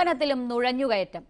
ചുംബനത്തിലും നുഴഞ്ഞുകയറ്റം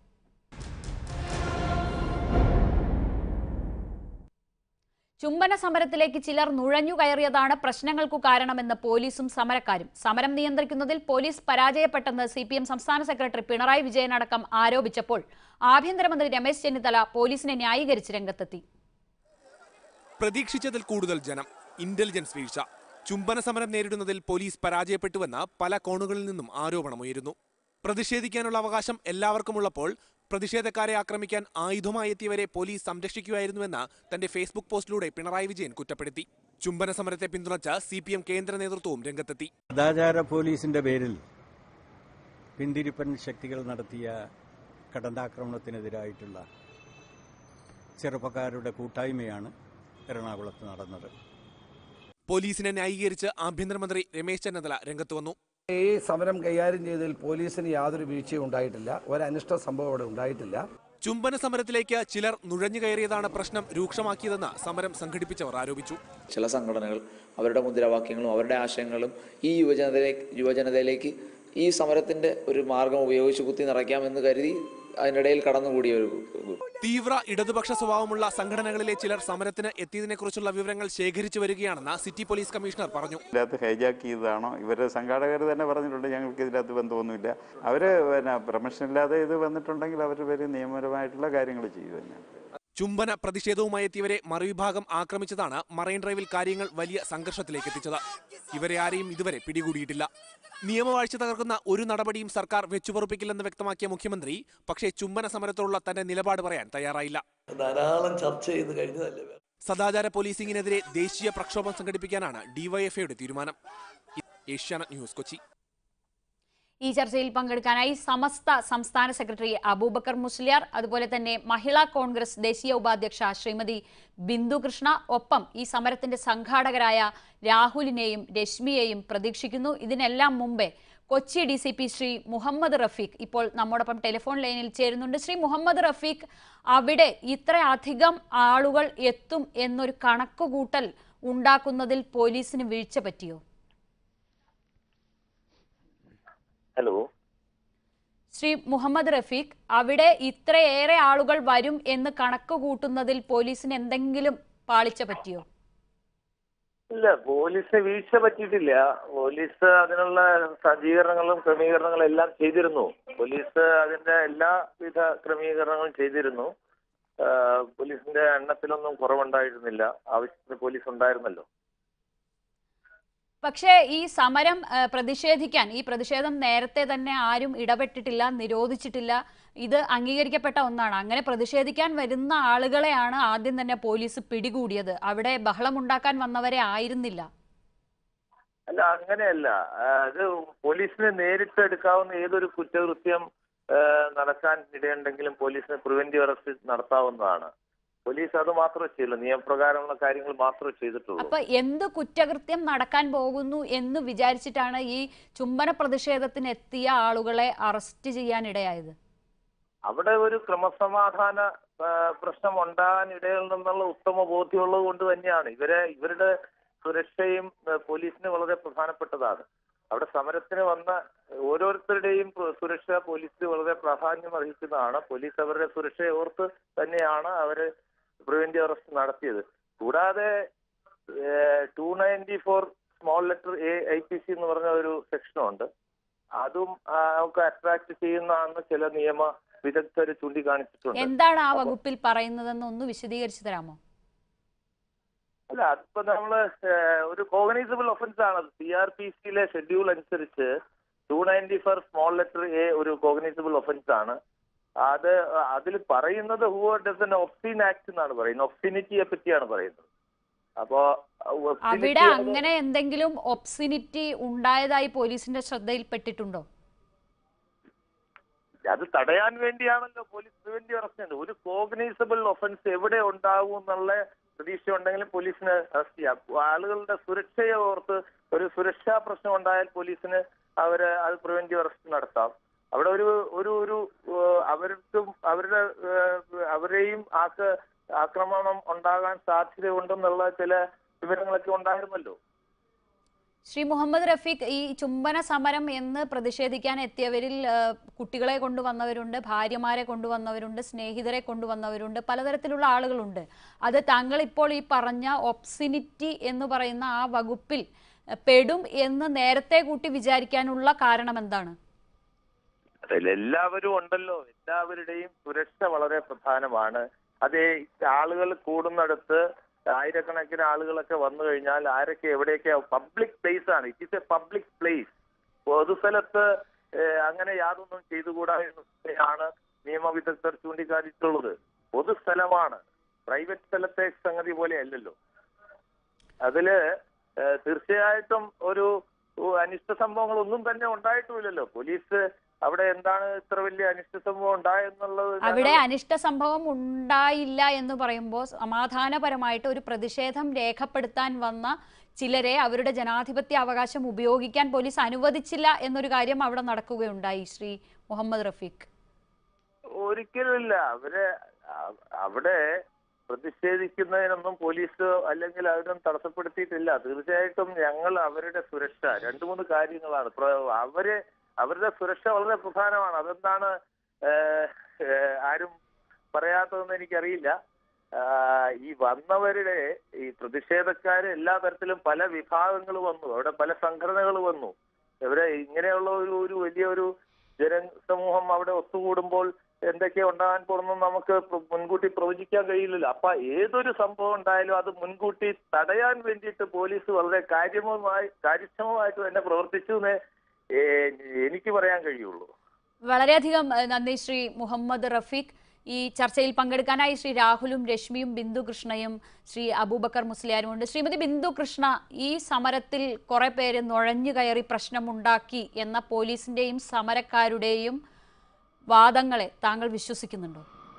ചുംബന സമരത്തിലേക്ക് ചിലർ നുഴഞ്ഞു കയറിയതാണ് പ്രശ്നങ്ങൾക്കു കാരണമെന്ന് പോലീസും സമരക്കാരും സമരം നിയന്ത്രിക്കുന്നതിൽ പോലീസ് പരാജയപ്പെട്ടെന്ന് സി പി എം സംസ്ഥാന സെക്രട്ടറി പിണറായി വിജയൻ അടക്കം ആരോപിച്ചപ്പോൾ ആഭ്യന്തരമന്ത്രി രമേശ് ചെന്നിത്തല പോലീസിനെ ന്യായീകരിച്ച് രംഗത്തെത്തി പ്രതീക്ഷിച്ചതിൽ കൂടുതൽ ജനം ഇന്റലിജൻസ് വീഴ്ച ചുംബന സമരം നേരിടുന്നതിൽ പോലീസ് പരാജയപ്പെട്ടുവെന്ന് പല കോണുകളിൽ നിന്നും ആരോപണമുയരുന്നു പ്രതിഷേധിക്കാനുള്ള അവകാശം എല്ലാവർക്കുമുള്ളപ്പോൾ പ്രതിഷേധക്കാരെ ആക്രമിക്കാൻ ആയുധമായി എത്തിയവരെ പോലീസ് സംരക്ഷിക്കുകയായിരുന്നുവെന്ന് തന്റെ ഫേസ്ബുക്ക് പോസ്റ്റിലൂടെ പിണറായി വിജയൻ കുറ്റപ്പെടുത്തി ചുംബന സമരത്തെ പിന്തുണച്ച് സി പി എം കേന്ദ്ര നേതൃത്വവും രംഗത്തെത്തി സദാചാര പോലീസിന്റെ പേരിൽ പിന്തിരിപ്പൻ ശക്തികൾ നടത്തിയ കടന്നാക്രമണത്തിനെതിരായിട്ടുള്ള ചെറുപ്പക്കാരുടെ കൂട്ടായ്മയാണ് എറണാകുളത്ത് നടന്നത് പോലീസിനെ ന്യായീകരിച്ച് ആഭ്യന്തരമന്ത്രി രമേശ് ചെന്നിത്തല രംഗത്ത് വന്നു ഈ സമരം കൈകാര്യം ചെയ്തതിൽ പോലീസിന് യാതൊരു വീഴ്ചയും ഉണ്ടായിട്ടില്ല ഒരനിഷ്ട സംഭവം അവിടെ ഉണ്ടായിട്ടില്ല ചുംബന സമരത്തിലേക്ക് ചിലർ നുഴഞ്ഞു കയറിയതാണ് പ്രശ്നം രൂക്ഷമാക്കിയതെന്ന് സമരം സംഘടിപ്പിച്ചവർ ആരോപിച്ചു ചില സംഘടനകൾ അവരുടെ മുദ്രാവാക്യങ്ങളും അവരുടെ ആശയങ്ങളും ഈ യുവജനതയിലേക്ക് യുവജനതയിലേക്ക് ഈ സമരത്തിന്റെ ഒരു മാർഗം ഉപയോഗിച്ച് കുത്തി നിറയ്ക്കാമെന്ന് കരുതി അതിനിടയിൽ കടന്നുകൂടിയ ഒരു ഗ്രൂപ്പ്. തീവ്ര ഇടതുപക്ഷ സ്വഭാവമുള്ള സംഘടനകളിലെ ചിലർ സമരത്തിന് എത്തിയതിനെക്കുറിച്ചുള്ള വിവരങ്ങൾ ശേഖരിച്ചു വരികയാണെന്ന് സിറ്റി പോലീസ് കമ്മീഷണർ പറഞ്ഞു ഇതിനകത്ത് ഹൈജാക്ക് ചെയ്തതാണോ ഇവരുടെ സംഘാടകർ തന്നെ പറഞ്ഞിട്ടുണ്ട് ഞങ്ങൾക്ക് ഇതിനകത്ത് ബന്ധമൊന്നുമില്ല അവർ പിന്നെ പെർമിഷൻ ഇല്ലാതെ ഇത് വന്നിട്ടുണ്ടെങ്കിൽ അവർ പേര് നിയമപരമായിട്ടുള്ള കാര്യങ്ങൾ ചെയ്തു തന്നെയാണ് ചുംബന പ്രതിഷേധവുമായി എത്തിയവരെ മറുവിഭാഗം ആക്രമിച്ചതാണ് മറൈൻ ഡ്രൈവിൽ കാര്യങ്ങൾ വലിയ സംഘർഷത്തിലേക്ക് എത്തിച്ചത് ഇവരെ ആരെയും ഇതുവരെ പിടികൂടിയിട്ടില്ല നിയമവാഴ്ച തകർക്കുന്ന ഒരു നടപടിയും സർക്കാർ വെച്ചുപൊറുപ്പിക്കില്ലെന്ന് വ്യക്തമാക്കിയ മുഖ്യമന്ത്രി പക്ഷേ ചുംബന സമരത്തോടുള്ള തന്റെ നിലപാട് പറയാൻ തയ്യാറായില്ല ധാരാളം ചർച്ച ചെയ്ത് കഴിഞ്ഞതല്ലേ സദാചാര പോലീസിംഗിനെതിരെ ദേശീയ പ്രക്ഷോഭം സംഘടിപ്പിക്കാനാണ് ഡിവൈഎഫ്ഐയുടെ തീരുമാനം ഏഷ്യാനെറ്റ് ന്യൂസ് കൊച്ചി ഈ ചർച്ചയിൽ പങ്കെടുക്കാനായി സമസ്ത സംസ്ഥാന സെക്രട്ടറി അബൂബക്കർ മുസ്ലിയാർ അതുപോലെ തന്നെ മഹിളാ കോൺഗ്രസ് ദേശീയ ഉപാധ്യക്ഷ ശ്രീമതി ബിന്ദു കൃഷ്ണ ഒപ്പം ഈ സമരത്തിന്റെ സംഘാടകരായ രാഹുലിനെയും രശ്മിയെയും പ്രതീക്ഷിക്കുന്നു ഇതിനെല്ലാം മുമ്പേ Kochi D C P Shri Muhammad Rafeeq ഇപ്പോൾ നമ്മോടൊപ്പം ടെലിഫോൺ ലൈനിൽ ചേരുന്നുണ്ട് ശ്രീ മുഹമ്മദ് റഫീഖ് അവിടെ ഇത്രയധികം ആളുകൾ എത്തും എന്നൊരു കണക്കുകൂട്ടൽ ഉണ്ടാക്കുന്നതിൽ പോലീസിന് വീഴ്ച പറ്റിയോ ഹലോ ശ്രീ മുഹമ്മദ് റഫീഖ് അവിടെ ഇത്രയേറെ ആളുകൾ വരും എന്ന് കണക്ക് കൂട്ടുന്നതിൽ പോലീസിന് എന്തെങ്കിലും പാളിച്ച പറ്റിയോ ഇല്ല പോലീസിന് വീഴ്ച പറ്റിയിട്ടില്ല പോലീസ് അതിനുള്ള സജ്ജീകരണങ്ങളും ക്രമീകരണങ്ങളും എല്ലാം ചെയ്തിരുന്നു പോലീസ് അതിന്റെ എല്ലാവിധ ക്രമീകരണങ്ങളും ചെയ്തിരുന്നു ആ, പോലീസിന്റെ എണ്ണത്തിലൊന്നും കുറവുണ്ടായിരുന്നില്ല ആവശ്യത്തിന് പോലീസ് ഉണ്ടായിരുന്നല്ലോ പക്ഷേ ഈ സമരം ആ, പ്രതിഷേധിക്കാൻ ഈ പ്രതിഷേധം നേരത്തെ തന്നെ ആരും ഇടപെട്ടിട്ടില്ല നിരോധിച്ചിട്ടില്ല ഇത് അംഗീകരിക്കപ്പെട്ട ഒന്നാണ് അങ്ങനെ പ്രതിഷേധിക്കാൻ വരുന്ന ആളുകളെയാണ് ആദ്യം തന്നെ പോലീസ് പിടികൂടിയത് അവിടെ ബഹളമുണ്ടാക്കാൻ വന്നവരെ ആയിരുന്നില്ല അല്ല അങ്ങനെയല്ല ആ, അത് പോലീസിന് നേരിട്ട് എടുക്കാവുന്ന ഏതൊരു കുറ്റകൃത്യം ആ, നടക്കാൻ ഇടയുണ്ടെങ്കിലും പോലീസിന് പ്രിവെന്റീവ് അറസ്റ്റ് നടത്താവുന്നതാണ് പോലീസ് അത് മാത്രമേ ചെയ്യുള്ളൂ നിയമപ്രകാരമുള്ള കാര്യങ്ങൾ മാത്രമേ ചെയ്തിട്ടുള്ളൂ അപ്പൊ എന്ത് കുറ്റകൃത്യം നടക്കാൻ പോകുന്നു എന്ന് വിചാരിച്ചിട്ടാണ് ഈ ചുംബന പ്രതിഷേധത്തിന് എത്തിയ ആളുകളെ അറസ്റ്റ് ചെയ്യാൻ ഇടയായത് അവിടെ ഒരു ക്രമസമാധാന ആ, പ്രശ്നം ഉണ്ടാകാൻ ഇടയുണ്ടെന്നുള്ള ഉത്തമ ബോധ്യമുള്ളത് കൊണ്ട് തന്നെയാണ് ഇവരെ ഇവരുടെ സുരക്ഷയും ആ, പോലീസിന് വളരെ പ്രധാനപ്പെട്ടതാണ് അവിടെ സമരത്തിന് വന്ന ഓരോരുത്തരുടെയും പ്ര- സുരക്ഷ പോലീസിന് വളരെ പ്രാധാന്യം അർഹിക്കുന്നതാണ് പോലീസ് അവരുടെ സുരക്ഷയെ ഓർത്ത് തന്നെയാണ് അവര് പ്രിവെന്റീവ് അറസ്റ്റ് നടത്തിയത് കൂടാതെ two ninety four small letter A I P C എന്ന് പറഞ്ഞ ഒരു സെക്ഷനുണ്ട് അതും ആ, ഒക്കെ അട്രാക്ട് ചെയ്യുന്നതാണെന്ന് ചില നിയമ വിദഗ്ധർ ചൂണ്ടിക്കാണിച്ചിട്ടുണ്ട് എന്താണ് ആ വകുപ്പിൽ പറയുന്നതെന്ന് ഒന്ന് വിശദീകരിച്ചു തരാമോ അല്ല അതിപ്പോ നമ്മള് ഏഹ്, ഒരു കോഗനൈസബിൾ ഒഫൻസ് ആണ് സി ആർ പി സിയിലെ ഷെഡ്യൂൾ അനുസരിച്ച് two ninety four small letter A ഒരു കോഗനൈസബിൾ ഒഫൻസ് ആണ് അത് അതിൽ പറയുന്നത് ഹൂ ഡസൻ ഒഫ്സിൻ ആക്ട് എന്നാണ് പറയുന്നത് ഒഫ്സിനിറ്റിയെ പറ്റിയാണ് പറയുന്നത് അപ്പോ obscenity അവിടെ അത് അങ്ങനെ എന്തെങ്കിലും ഒബ്സിനിറ്റി ഉണ്ടായതായി പോലീസിന്റെ ശ്രദ്ധയിൽപ്പെട്ടിട്ടുണ്ടോ അത് തടയാൻ വേണ്ടിയാണല്ലോ പോലീസ് പ്രിവെന്റീവ് അറസ്റ്റ് ചെയ്യുന്നത് ഒരു കോഗ്നൈസബിൾ ഒഫൻസ് എവിടെ ഉണ്ടാവും എന്നുള്ള പ്രതീക്ഷ ഉണ്ടെങ്കിലും പോലീസിന് അറസ്റ്റ് ചെയ്യാം ആളുകളുടെ സുരക്ഷയെ ഓർത്ത് ഒരു സുരക്ഷാ പ്രശ്നം ഉണ്ടായാൽ പോലീസിന് അവര് അത് പ്രിവെന്റീവ് അറസ്റ്റ് നടത്താം അവിടെ ഒരു ഒരു ഒരു ഏഹ്, അവർക്കും അവരുടെ ഏഹ്, അവരെയും ആക്ക് ആക്രമണം ഉണ്ടാകാൻ സാധ്യതയുണ്ടെന്നുള്ള ചില വിവരങ്ങളൊക്കെ ഉണ്ടായിരുന്നല്ലോ ശ്രീ മുഹമ്മദ് റഫീഖ് ഈ ചുംബന സമരം എന്ന് പ്രതിഷേധിക്കാൻ എത്തിയവരിൽ ആ, കുട്ടികളെ കൊണ്ടുവന്നവരുണ്ട് ഭാര്യമാരെ കൊണ്ടുവന്നവരുണ്ട് സ്നേഹിതരെ കൊണ്ടുവന്നവരുണ്ട് പലതരത്തിലുള്ള ആളുകളുണ്ട് അത് താങ്കൾ ഇപ്പോൾ ഈ പറഞ്ഞ ഒപ്സിനിറ്റി എന്ന് പറയുന്ന ആ വകുപ്പിൽ ആ, പെടും എന്ന് നേരത്തെ കൂട്ടി വിചാരിക്കാനുള്ള കാരണം എന്താണ് അതിൽ എല്ലാവരും ഉണ്ടല്ലോ എല്ലാവരുടെയും സുരക്ഷ വളരെ പ്രധാനമാണ് അതേ ആളുകൾ കൂടുന്നിടത്ത് ആയിരക്കണക്കിന് ആളുകളൊക്കെ വന്നു കഴിഞ്ഞാൽ ആരൊക്കെ എവിടെയൊക്കെ പബ്ലിക് പ്ലേസ് ആണ് it is a public place പൊതുസ്ഥലത്ത് ഏഹ്, അങ്ങനെ യാതൊന്നും ചെയ്തുകൂടാ എന്നാണ് നിയമവിദഗ്ധർ ചൂണ്ടിക്കാട്ടിയിട്ടുള്ളത് പൊതുസ്ഥലമാണ് പ്രൈവറ്റ് സ്ഥലത്തെ സംഗതി പോലെ അല്ലല്ലോ അതില് ഏഹ്, തീർച്ചയായിട്ടും ഒരു ഒരു അനിഷ്ട സംഭവങ്ങളൊന്നും തന്നെ ഉണ്ടായിട്ടുമില്ലല്ലോ പോലീസ് അവിടെ എന്താണ് ഇത്ര വലിയ അനിഷ്ട സംഭവം ഉണ്ടായെന്നുള്ളത് ഞങ്ങൾ- അവിടെ അനിഷ്ട സംഭവം ഉണ്ടായില്ല എന്ന് പറയുമ്പോൾ സമാധാനപരമായിട്ട് ഒരു പ്രതിഷേധം രേഖപ്പെടുത്താൻ വന്ന ചിലരെ അവരുടെ ജനാധിപത്യ അവകാശം ഉപയോഗിക്കാൻ പോലീസ് അനുവദിച്ചില്ല എന്നൊരു കാര്യം അവിടെ നടക്കുകയുണ്ടായി ശ്രീ മുഹമ്മദ് റഫീഖ് ഒരിക്കലുമില്ല അവര് അ- അവിടെ പ്രതിഷേധിക്കുന്നതിനൊന്നും പോലീസ് അല്ലെങ്കിൽ അതിനൊന്നും തടസ്സപ്പെടുത്തിയിട്ടില്ല തീർച്ചയായിട്ടും ഞങ്ങൾ അവരുടെ സുരക്ഷ രണ്ടു മൂന്ന് കാര്യങ്ങളാണ് പ്ര- അവര് അവരുടെ സുരക്ഷ വളരെ പ്രധാനമാണ് അതെന്താണ് ഏഹ്, ഏഹ്, ആരും പറയാത്തതെന്ന് എനിക്കറിയില്ല ആഹ്, ഈ വന്നവരുടെ ഈ പ്രതിഷേധക്കാര് എല്ലാ തരത്തിലും പല വിഭാഗങ്ങൾ വന്നു അവിടെ പല സംഘടനകൾ വന്നു ഇവരെ ഇങ്ങനെയുള്ള ഒരു ഒരു വലിയ ഒരു ജനസമൂഹം അവിടെ ഒത്തുകൂടുമ്പോൾ എന്തൊക്കെ ഉണ്ടാകാൻ പോകുന്നു നമുക്ക് പ്ര- മുൻകൂട്ടി പ്രവചിക്കാൻ കഴിയില്ലല്ലോ അപ്പൊ ഏതൊരു സംഭവം ഉണ്ടായാലും അത് മുൻകൂട്ടി തടയാൻ വേണ്ടിയിട്ട് പോലീസ് വളരെ കാര്യമായി കാര്യക്ഷമമായിട്ട് തന്നെ പ്രവർത്തിച്ചു എന്നേ ഏഹ്, എനിക്ക് പറയാൻ കഴിയുള്ളൂ വളരെയധികം ഏഹ്, നന്ദി ശ്രീ മുഹമ്മദ് റഫീഖ് ഈ ചർച്ചയിൽ പങ്കെടുക്കാനായി ശ്രീ രാഹുലും രശ്മിയും ബിന്ദു കൃഷ്ണയും ശ്രീ അബൂബക്കർ മുസ്ലിയാരുമുണ്ട് ശ്രീമതി ബിന്ദു കൃഷ്ണ ഈ സമരത്തിൽ കുറെ പേര് നുഴഞ്ഞു കയറി പ്രശ്നമുണ്ടാക്കി എന്ന പോലീസിന്റെയും സമരക്കാരുടെയും വാദങ്ങളെ താങ്കൾ വിശ്വസിക്കുന്നുണ്ടോ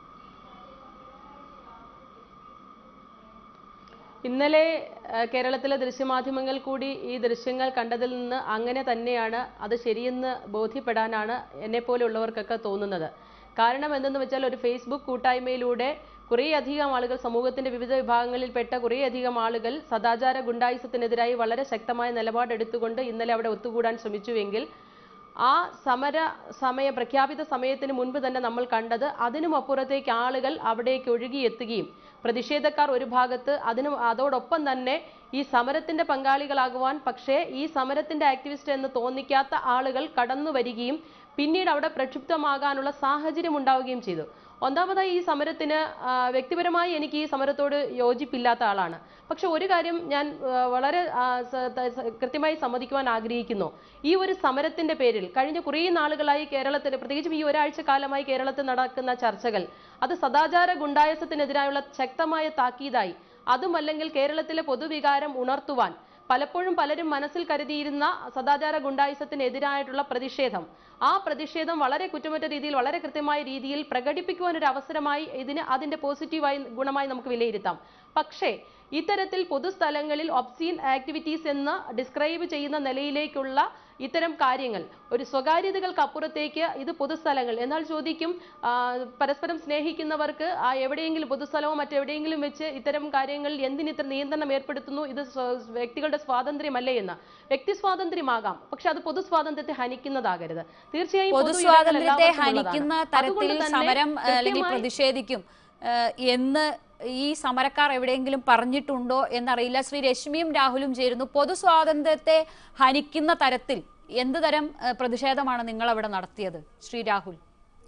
ഇന്നലെ ആ, കേരളത്തിലെ ദൃശ്യമാധ്യമങ്ങൾ കൂടി ഈ ദൃശ്യങ്ങൾ കണ്ടതിൽ നിന്ന് അങ്ങനെ തന്നെയാണ് അത് ശരിയെന്ന് ബോധ്യപ്പെടാനാണ് എന്നെപ്പോലെയുള്ളവർക്കൊക്കെ തോന്നുന്നത് കാരണം എന്തെന്ന് വെച്ചാൽ ഒരു ഫേസ്ബുക്ക് കൂട്ടായ്മയിലൂടെ കുറേയധികം ആളുകൾ സമൂഹത്തിന്റെ വിവിധ വിഭാഗങ്ങളിൽപ്പെട്ട കുറേയധികം ആളുകൾ സദാചാര ഗുണ്ടായുസത്തിനെതിരായി വളരെ ശക്തമായ നിലപാടെടുത്തുകൊണ്ട് ഇന്നലെ അവിടെ ഒത്തുകൂടാൻ ശ്രമിച്ചുവെങ്കിൽ ആ സമര സമയ പ്രഖ്യാപിത സമയത്തിന് മുൻപ് തന്നെ നമ്മൾ കണ്ടത് അതിനും അപ്പുറത്തേക്ക് ആളുകൾ അവിടേക്ക് ഒഴുകിയെത്തുകയും പ്രതിഷേധക്കാർ ഒരു ഭാഗത്ത് അതിനും അതോടൊപ്പം തന്നെ ഈ സമരത്തിന്റെ പങ്കാളികളാകുവാൻ പക്ഷേ ഈ സമരത്തിന്റെ ആക്ടിവിസ്റ്റ് എന്ന് തോന്നിക്കാത്ത ആളുകൾ കടന്നു വരികയും പിന്നീട് അവിടെ പ്രക്ഷുബ്ധമാകാനുള്ള സാഹചര്യം ഉണ്ടാവുകയും ചെയ്തു ഒന്നാമതായി ഈ സമരത്തിന് ആ, വ്യക്തിപരമായി എനിക്ക് ഈ സമരത്തോട് യോജിപ്പില്ലാത്ത ആളാണ് പക്ഷെ ഒരു കാര്യം ഞാൻ ആ, വളരെ ആ, സ- ത- സ- കൃത്യമായി സമ്മതിക്കുവാൻ ആഗ്രഹിക്കുന്നു ഈ ഒരു സമരത്തിന്റെ പേരിൽ കഴിഞ്ഞ കുറേ നാളുകളായി കേരളത്തിൽ പ്രത്യേകിച്ചും ഈ ഒരാഴ്ച കാലമായി കേരളത്തിൽ നടക്കുന്ന ചർച്ചകൾ അത് സദാചാര ഗുണ്ടായസത്തിനെതിരായുള്ള ശക്തമായ താക്കീതായി അതുമല്ലെങ്കിൽ കേരളത്തിലെ പൊതുവികാരം ഉണർത്തുവാൻ പലപ്പോഴും പലരും മനസ്സിൽ കരുതിയിരുന്ന സദാചാര ഗുണ്ടായുസത്തിനെതിരായിട്ടുള്ള പ്രതിഷേധം ആ പ്രതിഷേധം വളരെ കുറ്റമറ്റ രീതിയിൽ വളരെ കൃത്യമായ രീതിയിൽ പ്രകടിപ്പിക്കുവാൻ ഒരു അവസരമായി ഇതിന് അതിന്റെ പോസിറ്റീവായി ഗുണമായി നമുക്ക് വിലയിരുത്താം പക്ഷേ ഇത്തരത്തിൽ പൊതുസ്ഥലങ്ങളിൽ ഒബ്സീൻ ആക്ടിവിറ്റീസ് എന്ന് ഡിസ്ക്രൈബ് ചെയ്യുന്ന നിലയിലേക്കുള്ള ഇത്തരം കാര്യങ്ങൾ ഒരു സ്വകാര്യതകൾക്ക് അപ്പുറത്തേക്ക് ഇത് പൊതുസ്ഥലങ്ങൾ എന്നാൽ ചോദിക്കും ആ, പരസ്പരം സ്നേഹിക്കുന്നവർക്ക് ആ എവിടെയെങ്കിലും പൊതുസ്ഥലമോ മറ്റെവിടെയെങ്കിലും വെച്ച് ഇത്തരം കാര്യങ്ങളിൽ എന്തിനിത്ര നിയന്ത്രണം ഏർപ്പെടുത്തുന്നു ഇത് സ്വ- വ്യക്തികളുടെ സ്വാതന്ത്ര്യമല്ലേ എന്ന് വ്യക്തി സ്വാതന്ത്ര്യമാകാം പക്ഷെ അത് പൊതു സ്വാതന്ത്ര്യത്തെ ഹനിക്കുന്നതാകരുത് തീർച്ചയായും പൊതു പൊതു ഇടങ്ങൾ സ്വാതന്ത്ര്യത്തെ എല്ലാവർക്കും ഹനിക്കുന്ന ഉള്ളതാണ്. തരത്തിൽ അതുകൊണ്ട് തന്നെ സമരം ഏഹ്, അല്ലെങ്കിൽ കൃത്യമായി- പ്രതിഷേധിക്കും ഏഹ്, എന്ന് ഈ സമരക്കാർ എവിടെയെങ്കിലും പറഞ്ഞിട്ടുണ്ടോ എന്നറിയില്ല ശ്രീ രശ്മിയും രാഹുലും ചേരുന്നു പൊതു സ്വാതന്ത്ര്യത്തെ ഹനിക്കുന്ന തരത്തിൽ എന്ത് തരം ഏഹ്, പ്രതിഷേധമാണ് നിങ്ങൾ അവിടെ നടത്തിയത് ശ്രീ രാഹുൽ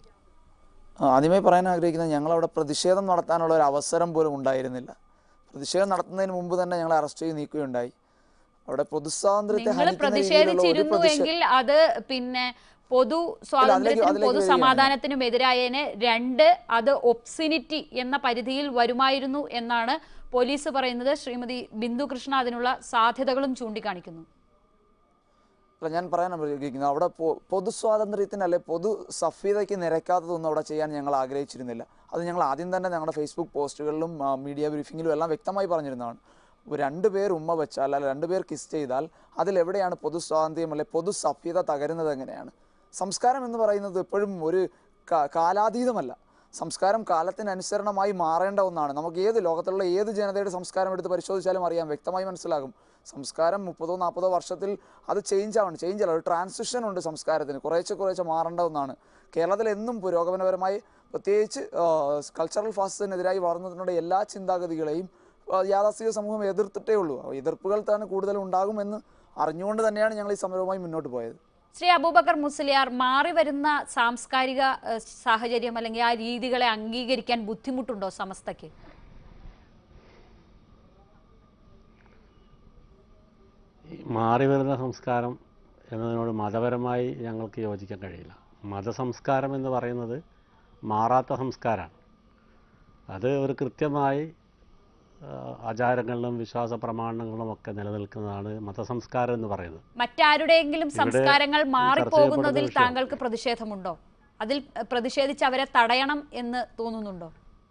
ആ, ആദ്യമേ പറയാൻ ആഗ്രഹിക്കുന്നത് ഞങ്ങളവിടെ പ്രതിഷേധം നടത്താനുള്ള ഒരു അവസരം പോലും ഉണ്ടായിരുന്നില്ല പ്രതിഷേധം നടത്തുന്നതിന് മുമ്പ് തന്നെ ഞങ്ങളെ അറസ്റ്റ് ചെയ്ത് നീക്കുകയുണ്ടായി അവിടെ പൊതുസ്വാതന്ത്ര്യത്തെ നിങ്ങൾ ഹനിക്കുന്ന രീതിയിലുള്ള ഒരു പ്രതിഷേധം പ്രതിഷേധിച്ചിരുന്നുവെങ്കിൽ അത് പിന്നെ പൊതു സ്വാതന്ത്ര്യത്തിനും അതിലേക്ക് പൊതു വരികയാണ് ഞാൻ. സമാധാനത്തിനും എതിരായതിന് രണ്ട് അത് ഒപ്സിനിറ്റി എന്ന പരിധിയിൽ വരുമായിരുന്നു എന്നാണ് പോലീസ് പറയുന്നത് ശ്രീമതി ബിന്ദു കൃഷ്ണ അതിനുള്ള സാധ്യതകളും ചൂണ്ടിക്കാണിക്കുന്നു അല്ല ഞാൻ പറയാൻ ആഗ്രഹിക്കുന്നത് അവിടെ പൊ- പൊതു സ്വാതന്ത്ര്യത്തിന് അല്ലെ പൊതു സഭ്യതയ്ക്ക് നിരക്കാത്തതൊന്നും അവിടെ ചെയ്യാൻ ഞങ്ങൾ ആഗ്രഹിച്ചിരുന്നില്ല അത് ഞങ്ങൾ ആദ്യം തന്നെ ഞങ്ങളുടെ ഫേസ്ബുക്ക് പോസ്റ്റുകളിലും ആ, മീഡിയ ബ്രീഫിങ്ങിലും എല്ലാം വ്യക്തമായി പറഞ്ഞിരുന്നതാണ് രണ്ട് പേർ ഉമ്മ വെച്ചാൽ അല്ല രണ്ട് പേർ കിസ് ചെയ്താൽ അതിലെവിടെയാണ് പൊതു സ്വാതന്ത്ര്യം അല്ലെ പൊതു സഭ്യത തകരുന്നത് എങ്ങനെയാണ് സംസ്കാരം എന്ന് പറയുന്നത് എപ്പോഴും ഒരു കാ- കാലാതീതമല്ല സംസ്കാരം കാലത്തിനനുസരണമായി മാറേണ്ട ഒന്നാണ് നമുക്ക് ഏത് ലോകത്തുള്ള ഏത് ജനതയുടെ സംസ്കാരം എടുത്ത് പരിശോധിച്ചാലും അറിയാം വ്യക്തമായി മനസ്സിലാകും സംസ്കാരം മുപ്പതോ നാൽപ്പതോ വർഷത്തിൽ അത് ചേഞ്ച് ആവണം ചേഞ്ച് അല്ല ഒരു ട്രാൻസിഷൻ ഉണ്ട് സംസ്കാരത്തിന് കുറേശ്ശെ കുറേശ്ശെ മാറേണ്ട ഒന്നാണ് കേരളത്തിൽ എന്നും പുരോഗമനപരമായി പ്രത്യേകിച്ച് കൾച്ചറൽ ഫാസിസത്തിനെതിരായി വളർന്നതിനുള്ള എല്ലാ ചിന്താഗതികളെയും ആ, യാഥാസ്ഥിക സമൂഹം എതിർത്തിട്ടേ ഉള്ളൂ ആ എതിർപ്പുകൾ തന്നെ കൂടുതൽ ഉണ്ടാകുമെന്ന് അറിഞ്ഞുകൊണ്ട് തന്നെയാണ് ഞങ്ങൾ ഈ സമരവുമായി മുന്നോട്ട് പോയത് ശ്രീ അബൂബക്കർ മുസ്ലിയാർ മാറി വരുന്ന സാംസ്കാരിക ഏഹ്, സാഹചര്യം അല്ലെങ്കിൽ ആ രീതികളെ അംഗീകരിക്കാൻ ബുദ്ധിമുട്ടുണ്ടോ സമസ്തയ്ക്ക് ഈ മാറി വരുന്ന സംസ്കാരം എന്നതിനോട് മതപരമായി ഞങ്ങൾക്ക് യോജിക്കാൻ കഴിയില്ല മതസംസ്കാരം എന്ന് പറയുന്നത് മാറാത്ത സംസ്കാരമാണ് അത് ഒരു കൃത്യമായി ആ, ആചാരങ്ങളിലും വിശ്വാസ പ്രമാണങ്ങളും ഒക്കെ നിലനിൽക്കുന്നതാണ് മതസംസ്കാരം എന്ന് പറയുന്നത് മറ്റാരുടെയെങ്കിലും ഇവിടെ സംസ്കാരങ്ങൾ ചർച്ച മാറിപ്പോകുന്നതിൽ ചെയ്യപ്പെടുന്ന വിഷയം. താങ്കൾക്ക് പ്രതിഷേധമുണ്ടോ അതിൽ ഏഹ്, പ്രതിഷേധിച്ച് അവരെ തടയണം എന്ന് തോന്നുന്നുണ്ടോ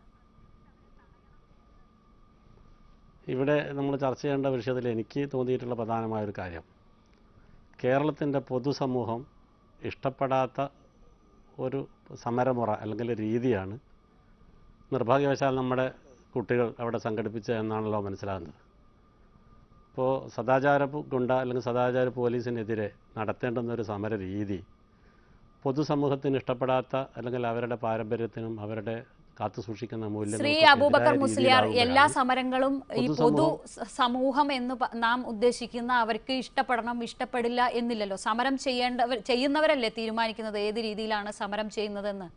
ഇവിടെ നമ്മൾ ചർച്ച ചെയ്യേണ്ട വിഷയത്തിൽ എനിക്ക് തോന്നിയിട്ടുള്ള പ്രധാനമായ ഒരു കാര്യം കേരളത്തിൻ്റെ പൊതുസമൂഹം ഇഷ്ടപ്പെടാത്ത ഒരു സമരമുറ അല്ലെങ്കിൽ രീതിയാണ് നിർഭാഗ്യവശാൽ നമ്മുടെ കുട്ടികൾ അവിടെ സംഘടിപ്പിച്ചത് എന്നാണല്ലോ മനസ്സിലാകുന്നത് ഇപ്പോൾ സദാചാര പു- ഗുണ്ട അല്ലെങ്കിൽ സദാചാര പോലീസിനെതിരെ നടത്തേണ്ടുന്ന ഒരു സമര രീതി പൊതുസമൂഹത്തിന് ഇഷ്ടപ്പെടാത്ത അല്ലെങ്കിൽ അവരുടെ പാരമ്പര്യത്തിനും അവരുടെ കാത്തു സൂക്ഷിക്കുന്ന ശ്രീ മൂല്യങ്ങൾക്കും അബൂബക്കർ എതിരായ മുസ്ലിയാർ എല്ലാ രീതിയിലാകുമ്പോഴാണ് സമരങ്ങളും ഈ പൊതു പൊതുസമൂഹം- സ- സമൂഹം എന്ന് പ- നാം ഉദ്ദേശിക്കുന്ന അവർക്ക് ഇഷ്ടപ്പെടണം ഇഷ്ടപ്പെടില്ല എന്നില്ലല്ലോ സമരം ചെയ്യേണ്ടവർ ചെയ്യുന്നവരല്ലേ തീരുമാനിക്കുന്നത് ഏത് രീതിയിലാണ് സമരം ചെയ്യുന്നതെന്ന്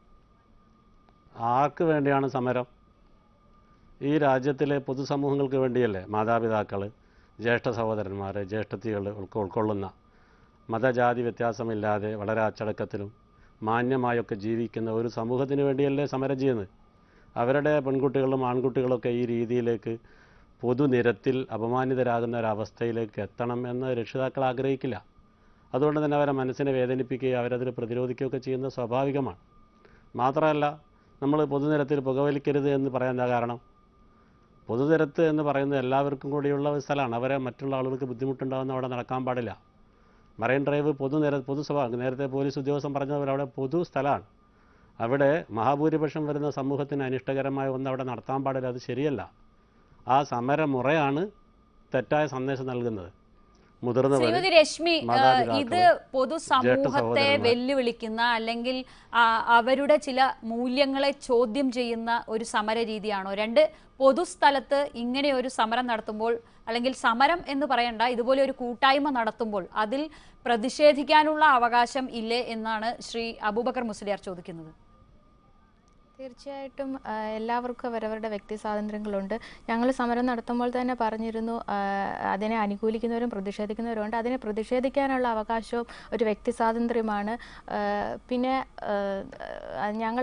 ആർക്ക് വേണ്ടിയാണ് സമരം ഈ രാജ്യത്തിലെ പൊതുസമൂഹങ്ങൾക്ക് വേണ്ടിയല്ലേ മാതാപിതാക്കൾ ജ്യേഷ്ഠ സഹോദരന്മാർ ജ്യേഷ്ഠത്തികൾ ഉൾക്കൊ ഉൾക്കൊള്ളുന്ന മതജാതി വ്യത്യാസമില്ലാതെ വളരെ അച്ചടക്കത്തിലും മാന്യമായൊക്കെ ജീവിക്കുന്ന ഒരു സമൂഹത്തിന് വേണ്ടിയല്ലേ സമരം ചെയ്യുന്നത് അവരുടെ പെൺകുട്ടികളും ആൺകുട്ടികളൊക്കെ ഈ രീതിയിലേക്ക് പൊതുനിരത്തിൽ അപമാനിതരാകുന്ന ഒരവസ്ഥയിലേക്ക് എത്തണം എന്ന് രക്ഷിതാക്കൾ ആഗ്രഹിക്കില്ല അതുകൊണ്ട് തന്നെ അവരെ മനസ്സിനെ വേദനിപ്പിക്കുകയും അവരതിൽ പ്രതിരോധിക്കുകയൊക്കെ ചെയ്യുന്നത് സ്വാഭാവികമാണ് മാത്രമല്ല നമ്മൾ പൊതുനിരത്തിൽ പുകവലിക്കരുത് എന്ന് പറയാൻ എന്താ കാരണം പൊതുനിരത്ത് എന്ന് പറയുന്നത് എല്ലാവർക്കും കൂടിയുള്ള ഒരു സ്ഥലമാണ് അവരെ മറ്റുള്ള ആളുകൾക്ക് ബുദ്ധിമുട്ടുണ്ടാകുന്ന അവിടെ നടക്കാൻ പാടില്ല മറൈൻ ഡ്രൈവ് പൊതുനിര പൊതുസഭ നേരത്തെ പോലീസ് ഉദ്യോഗസ്ഥൻ പറഞ്ഞതുപോലെ അവിടെ പൊതു സ്ഥലമാണ് അവിടെ മഹാഭൂരിപക്ഷം വരുന്ന സമൂഹത്തിന് അനിഷ്ടകരമായ ഒന്ന് അവിടെ നടത്താൻ പാടില്ല അത് ശരിയല്ല ആ സമരമുറയാണ് തെറ്റായ സന്ദേശം നൽകുന്നത് മുതിർന്നവർ ശ്രീമതി രശ്മി ഏഹ്, മാതാപിതാക്കൾ, ഇത് പൊതുസമൂഹത്തെ ജ്യേഷ്ഠസഹോദരന്മാർ. വെല്ലുവിളിക്കുന്ന അല്ലെങ്കിൽ ആ, അവരുടെ ചില മൂല്യങ്ങളെ ചോദ്യം ചെയ്യുന്ന ഒരു സമര രീതിയാണോ രണ്ട് പൊതുസ്ഥലത്ത് ഇങ്ങനെ ഒരു സമരം നടത്തുമ്പോൾ അല്ലെങ്കിൽ സമരം എന്ന് പറയണ്ട ഇതുപോലെ ഒരു കൂട്ടായ്മ നടത്തുമ്പോൾ അതിൽ പ്രതിഷേധിക്കാനുള്ള അവകാശം ഇല്ലേ എന്നാണ് ശ്രീ അബൂബക്കർ മുസ്ലിയാർ ചോദിക്കുന്നത് തീർച്ചയായിട്ടും ആ, എല്ലാവർക്കും അവരവരുടെ വ്യക്തി സ്വാതന്ത്ര്യങ്ങളുണ്ട് ഞങ്ങൾ സമരം നടത്തുമ്പോൾ തന്നെ പറഞ്ഞിരുന്നു ആ, അതിനെ അനുകൂലിക്കുന്നവരും പ്രതിഷേധിക്കുന്നവരും ഉണ്ട് അതിനെ പ്രതിഷേധിക്കാനുള്ള അവകാശവും ഒരു വ്യക്തി സ്വാതന്ത്ര്യമാണ് ആ, പിന്നെ ഞങ്ങൾ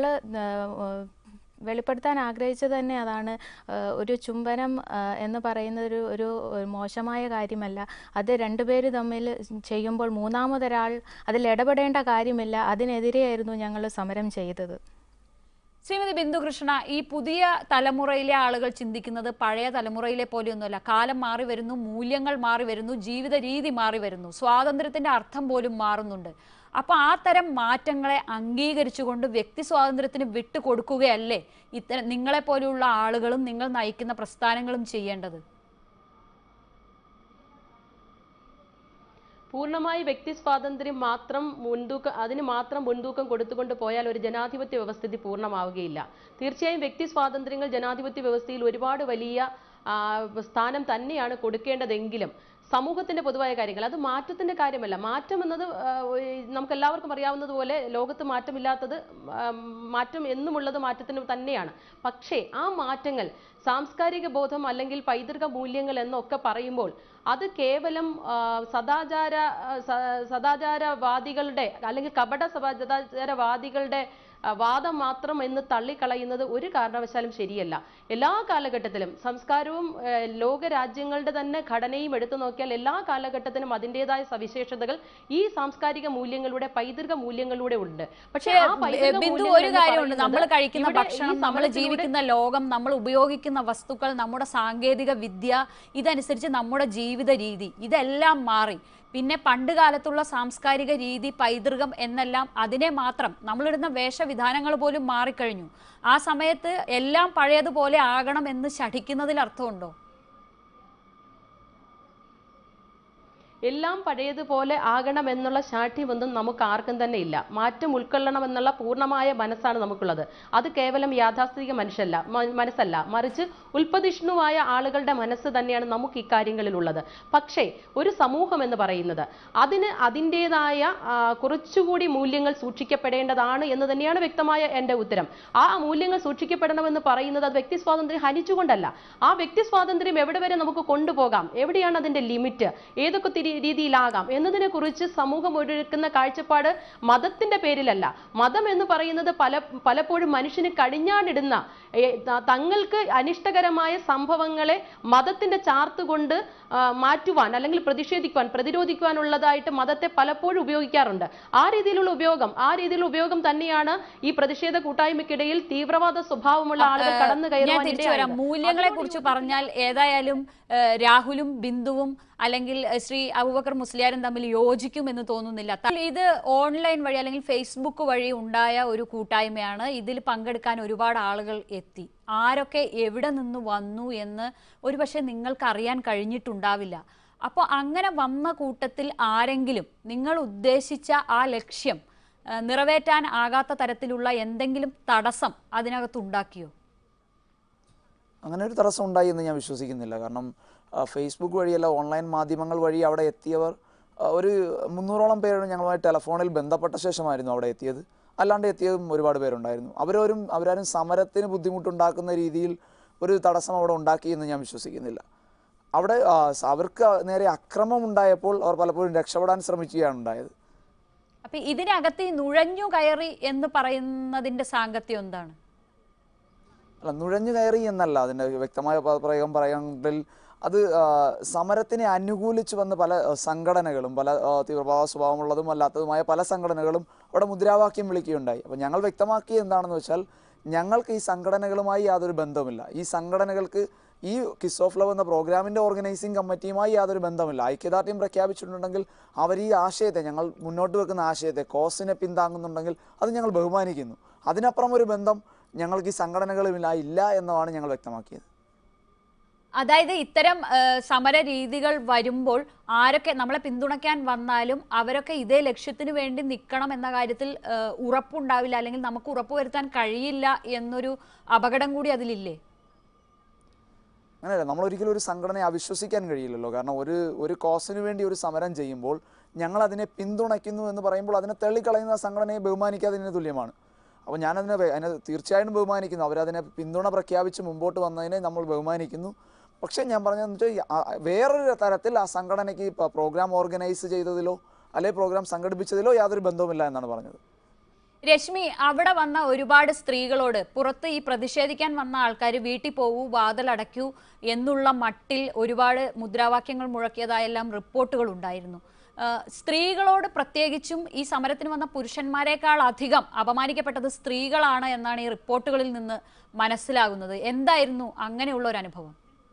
വെളിപ്പെടുത്താൻ ആഗ്രഹിച്ചത് തന്നെ അതാണ് ആ, ഒരു ചുംബനം ആ, എന്ന് പറയുന്നത് ഒരു ഒരു മോശമായ കാര്യമല്ല അത് രണ്ടുപേര് തമ്മിൽ ചെയ്യുമ്പോൾ മൂന്നാമതൊരാൾ അതിൽ ഇടപെടേണ്ട കാര്യമില്ല അതിനെതിരെയായിരുന്നു ഞങ്ങൾ സമരം ചെയ്തത് ശ്രീമതി ബിന്ദുകൃഷ്ണ ഈ പുതിയ തലമുറയിലെ ആളുകൾ ചിന്തിക്കുന്നത് പഴയ തലമുറയിലെ പോലെയൊന്നുമല്ല കാലം മാറി വരുന്നു മൂല്യങ്ങൾ മാറി വരുന്നു ജീവിത രീതി മാറി വരുന്നു സ്വാതന്ത്ര്യത്തിന്റെ അർത്ഥം പോലും മാറുന്നുണ്ട് അപ്പൊ ആ തരം മാറ്റങ്ങളെ അംഗീകരിച്ചുകൊണ്ട് വ്യക്തി സ്വാതന്ത്ര്യത്തിന് വിട്ടുകൊടുക്കുകയല്ലേ ഇത്തരം നിങ്ങളെ പോലെയുള്ള ആളുകളും നിങ്ങൾ നയിക്കുന്ന പ്രസ്ഥാനങ്ങളും ചെയ്യേണ്ടത് പൂർണ്ണമായി വ്യക്തി സ്വാതന്ത്ര്യം മാത്രം മുൻതൂക്കം അതിന് മാത്രം മുൻതൂക്കം കൊടുത്തുകൊണ്ട് പോയാൽ ഒരു ജനാധിപത്യ വ്യവസ്ഥിതി പൂർണ്ണമാവുകയില്ല തീർച്ചയായും വ്യക്തി സ്വാതന്ത്ര്യങ്ങൾ ജനാധിപത്യ വ്യവസ്ഥയിൽ ഒരുപാട് വലിയ ആ, സ്ഥാനം തന്നെയാണ് കൊടുക്കേണ്ടതെങ്കിലും സമൂഹത്തിന്റെ പൊതുവായ കാര്യങ്ങൾ അത് മാറ്റത്തിന്റെ കാര്യമല്ല മാറ്റം എന്നത് ആ, ഈ നമുക്ക് എല്ലാവർക്കും അറിയാവുന്നതുപോലെ ലോകത്ത് മാറ്റമില്ലാത്തത് ആ, മാറ്റം എന്നുമുള്ളത് മാറ്റത്തിന് തന്നെയാണ് പക്ഷേ ആ മാറ്റങ്ങൾ സാംസ്കാരിക ബോധം അല്ലെങ്കിൽ പൈതൃക മൂല്യങ്ങൾ എന്നൊക്കെ പറയുമ്പോൾ അത് കേവലം ആ, സദാചാര ആ, സ- സദാചാരവാദികളുടെ അല്ലെങ്കിൽ കപട സഭ- സദാചാരവാദികളുടെ ആ, വാദം മാത്രം എന്ന് തള്ളിക്കളയുന്നത് ഒരു കാരണവശാലും ശരിയല്ല എല്ലാ കാലഘട്ടത്തിലും സംസ്കാരവും ആ, ലോക രാജ്യങ്ങളുടെ തന്നെ ഘടനയും എടുത്തു നോക്കിയാൽ എല്ലാ കാലഘട്ടത്തിനും അതിൻ്റെതായ സവിശേഷതകൾ ഈ സാംസ്കാരിക മൂല്യങ്ങളുടെ പൈതൃക മൂല്യങ്ങളിലൂടെ ഉണ്ട് പക്ഷേ ആ പൈതൃക ബിന്ദു മൂല്യങ്ങൾ ഒരു എന്ന് കാര്യമുണ്ട് നമ്മൾ പറയുന്നത് കഴിക്കുന്ന ഇവിടെ ഈ ഭക്ഷണം നമ്മൾ സമരത്തിലൂടെ ജീവിക്കുന്ന ലോകം നമ്മൾ ഉപയോഗിക്കുന്ന വസ്തുക്കൾ നമ്മുടെ സാങ്കേതിക വിദ്യ ഇതനുസരിച്ച് നമ്മുടെ ജീവിത രീതി ഇതെല്ലാം മാറി പിന്നെ പണ്ട് കാലത്തുള്ള സാംസ്കാരിക രീതി പൈതൃകം എന്നെല്ലാം അതിനെ മാത്രം നമ്മളിടുന്ന വേഷവിധാനങ്ങൾ പോലും മാറിക്കഴിഞ്ഞു ആ സമയത്ത് എല്ലാം പഴയതുപോലെ ആകണം എന്ന് ശഠിക്കുന്നതിൽ അർത്ഥമുണ്ടോ എല്ലാം പഴയതുപോലെ ആകണമെന്നുള്ള ശാഠ്യമൊന്നും നമുക്ക് ആർക്കും തന്നെ ഇല്ല മാറ്റം ഉൾക്കൊള്ളണമെന്നുള്ള പൂർണ്ണമായ മനസ്സാണ് നമുക്കുള്ളത് അത് കേവലം യാഥാസ്ഥിതിക മനുഷ്യല്ല മ- മനസ്സല്ല മറിച്ച് ഉൽപ്പതിഷ്ണുവായ ആളുകളുടെ മനസ്സ് തന്നെയാണ് നമുക്ക് ഇക്കാര്യങ്ങളിലുള്ളത് പക്ഷേ ഒരു സമൂഹം എന്ന് പറയുന്നത് അതിന് അതിൻ്റെതായ കുറച്ചുകൂടി മൂല്യങ്ങൾ സൂക്ഷിക്കപ്പെടേണ്ടതാണ് എന്ന് തന്നെയാണ് വ്യക്തമായ എൻ്റെ ഉത്തരം ആ മൂല്യങ്ങൾ സൂക്ഷിക്കപ്പെടണമെന്ന് പറയുന്നത് അത് വ്യക്തി സ്വാതന്ത്ര്യം ഹനിച്ചുകൊണ്ടല്ല ആ വ്യക്തി സ്വാതന്ത്ര്യം എവിടെ വരെ നമുക്ക് കൊണ്ടുപോകാം എവിടെയാണ് അതിന്റെ ലിമിറ്റ് ഏതൊക്കെ തിരി- രീതിയിലാകാം എന്നതിനെ കുറിച്ച് സമൂഹം ഒരുക്കുന്ന കാഴ്ചപ്പാട് മതത്തിന്റെ പേരിലല്ല മതം എന്ന് പറയുന്നത് പല പലപ്പോഴും മനുഷ്യന് കടിഞ്ഞാണിടുന്ന ഏ, ത- തങ്ങൾക്ക് അനിഷ്ടകരമായ സംഭവങ്ങളെ മതത്തിന്റെ ചാർത്ത് കൊണ്ട് ആ, മാറ്റുവാൻ അല്ലെങ്കിൽ പ്രതിഷേധിക്കുവാൻ പ്രതിരോധിക്കുവാനുള്ളതായിട്ട് മതത്തെ പലപ്പോഴും ഉപയോഗിക്കാറുണ്ട് ആ രീതിയിലുള്ള ഉപയോഗം ആ രീതിയിലുള്ള ഉപയോഗം തന്നെയാണ് ഈ പ്രതിഷേധ കൂട്ടായ്മയ്ക്കിടയിൽ തീവ്രവാദ സ്വഭാവമുള്ള ആളുകൾ കടന്നു ഞാൻ കയറുവാൻ തിരിച്ചു വരാം ഇടയായത്. മൂല്യങ്ങളെ കുറിച്ച് പറഞ്ഞാൽ ഏതായാലും ഏഹ്, രാഹുലും ബിന്ദുവും അല്ലെങ്കിൽ ഏഹ്, ശ്രീ അബൂബക്കർ മുസ്ലിയാരും തമ്മിൽ യോജിക്കുമെന്ന് തോന്നുന്നില്ല ത- ഇത് ഓൺലൈൻ വഴി അല്ലെങ്കിൽ ഫേസ്ബുക്ക് വഴി ഉണ്ടായ ഒരു കൂട്ടായ്മയാണ് ഇതിൽ പങ്കെടുക്കാൻ ഒരുപാട് ആളുകൾ എത്തി ആരൊക്കെ എവിടെ നിന്ന് വന്നു എന്ന് ഒരുപക്ഷെ നിങ്ങൾക്ക് അറിയാൻ കഴിഞ്ഞിട്ടുണ്ടാവില്ല അപ്പോൾ അങ്ങനെ വന്ന കൂട്ടത്തിൽ ആരെങ്കിലും നിങ്ങൾ ഉദ്ദേശിച്ച ആ ലക്ഷ്യം ഏഹ്, നിറവേറ്റാൻ ആകാത്ത തരത്തിലുള്ള എന്തെങ്കിലും തടസ്സം അതിനകത്തുണ്ടാക്കിയോ അങ്ങനെ ഒരു തടസ്സം ഉണ്ടായി എന്ന് ഞാൻ വിശ്വസിക്കുന്നില്ല കാരണം ആ, ഫേസ്ബുക്ക് വഴിയല്ല ഓൺലൈൻ മാധ്യമങ്ങൾ വഴി അവിടെ എത്തിയവർ ആ, ഒരു മുന്നൂറോളം പേരാണ് ഞങ്ങളുമായി ടെലഫോണിൽ ബന്ധപ്പെട്ട ശേഷമായിരുന്നു അവിടെ എത്തിയത് അല്ലാണ്ട് എത്തിയതും ഒരുപാട് പേരുണ്ടായിരുന്നു അവരവരും അവരാരും സമരത്തിന് ബുദ്ധിമുട്ടുണ്ടാക്കുന്ന രീതിയിൽ ഒരു തടസ്സം അവിടെ ഉണ്ടാക്കി എന്ന് ഞാൻ വിശ്വസിക്കുന്നില്ല അവിടെ ആ, അവർക്ക് നേരെ അക്രമം ഉണ്ടായപ്പോൾ അവർ പലപ്പോഴും രക്ഷപ്പെടാൻ ശ്രമിക്കുകയാണ് ഉണ്ടായത് അപ്പൊ ഇതിനകത്ത് ഈ നുഴഞ്ഞു കയറി എന്ന് പറയുന്നതിന്റെ സാങ്കത്യം എന്താണ് അല്ല നുഴഞ്ഞു കയറി എന്നല്ല അതിൻ്റെ വ്യക്തമായ പ- പ്രയോഗം പറയുകയാണെങ്കിൽ അത് ആ, സമരത്തിനെ അനുകൂലിച്ച് വന്ന പല ആ, സംഘടനകളും പല ആ, തീവ്രവാദ സ്വഭാവമുള്ളതും അല്ലാത്തതുമായ പല സംഘടനകളും അവിടെ മുദ്രാവാക്യം വിളിക്കുകയുണ്ടായി അപ്പോൾ ഞങ്ങൾ വ്യക്തമാക്കിയത് എന്താണെന്ന് വെച്ചാൽ ഞങ്ങൾക്ക് ഈ സംഘടനകളുമായി യാതൊരു ബന്ധവുമില്ല ഈ സംഘടനകൾക്ക് ഈ കിസ് ഓഫ് ലവ് എന്ന പ്രോഗ്രാമിൻ്റെ ഓർഗനൈസിംഗ് കമ്മിറ്റിയുമായി യാതൊരു ബന്ധമില്ല ഐക്യദാർഢ്യം പ്രഖ്യാപിച്ചിട്ടുണ്ടെങ്കിൽ അവർ ഈ ആശയത്തെ ഞങ്ങൾ മുന്നോട്ട് വെക്കുന്ന ആശയത്തെ കോസിനെ പിന്താങ്ങുന്നുണ്ടെങ്കിൽ അത് ഞങ്ങൾ ബഹുമാനിക്കുന്നു അതിനപ്പുറം ഒരു ബന്ധം ഞങ്ങൾക്ക് ഈ സംഘടനകളുമില്ല ഇല്ല എന്നതാണ് ഞങ്ങൾ വ്യക്തമാക്കിയത് അതായത് ഇത്തരം ഏഹ്, സമര രീതികൾ വരുമ്പോൾ ആരൊക്കെ നമ്മളെ പിന്തുണയ്ക്കാൻ വന്നാലും അവരൊക്കെ ഇതേ ലക്ഷ്യത്തിന് വേണ്ടി നിൽക്കണം എന്ന കാര്യത്തിൽ ഏഹ്, ഉറപ്പുണ്ടാവില്ല അല്ലെങ്കിൽ നമുക്ക് ഉറപ്പുവരുത്താൻ കഴിയില്ല എന്നൊരു അപകടം കൂടി അതിലില്ലേ അങ്ങനെയല്ല നമ്മൾ ഒരിക്കലും ഒരു സംഘടനയെ അവിശ്വസിക്കാൻ കഴിയില്ലല്ലോ കാരണം ഒരു ഒരു കോസിന് വേണ്ടി ഒരു സമരം ചെയ്യുമ്പോൾ ഞങ്ങൾ അതിനെ പിന്തുണയ്ക്കുന്നു എന്ന് പറയുമ്പോൾ അതിനെ തള്ളിക്കളയുന്ന സംഘടനയെ ബഹുമാനിക്കാതിന് തുല്യമാണ് അപ്പോൾ ഞാനതിനെ വേ- അതിനെ തീർച്ചയായും ബഹുമാനിക്കുന്നു അവരതിനെ പിന്തുണ പ്രഖ്യാപിച്ച് മുമ്പോട്ട് വന്നതിനെ നമ്മൾ ബഹുമാനിക്കുന്നു പക്ഷേ ഞാൻ പറഞ്ഞതെന്ന് വെച്ചാൽ ഈ ആ- വേറൊരു തരത്തിൽ ആ സംഘടനയ്ക്ക് ഇപ്പോൾ പ്രോഗ്രാം ഓർഗനൈസ് ചെയ്തതിലോ അല്ലെങ്കിൽ പ്രോഗ്രാം സംഘടിപ്പിച്ചതിലോ യാതൊരു ബന്ധവുമില്ല എന്നാണ് പറഞ്ഞത് രശ്മി അവിടെ വന്ന ഒരുപാട് സ്ത്രീകളോട് പുറത്ത് ഈ പ്രതിഷേധിക്കാൻ വന്ന ആൾക്കാർ വീട്ടിൽ പോകൂ വാതിലടയ്ക്കൂ എന്നുള്ള മട്ടിൽ ഒരുപാട് മുദ്രാവാക്യങ്ങൾ മുഴക്കിയതായെല്ലാം റിപ്പോർട്ടുകൾ ഉണ്ടായിരുന്നു ആഹ് സ്ത്രീകളോട് പ്രത്യേകിച്ചും ഈ സമരത്തിന് വന്ന പുരുഷന്മാരെക്കാൾ അധികം അപമാനിക്കപ്പെട്ടത് സ്ത്രീകളാണ് എന്നാണ് ഈ റിപ്പോർട്ടുകളിൽ നിന്ന് മനസ്സിലാകുന്നത് എന്തായിരുന്നു അങ്ങനെയുള്ള ഒരു അനുഭവം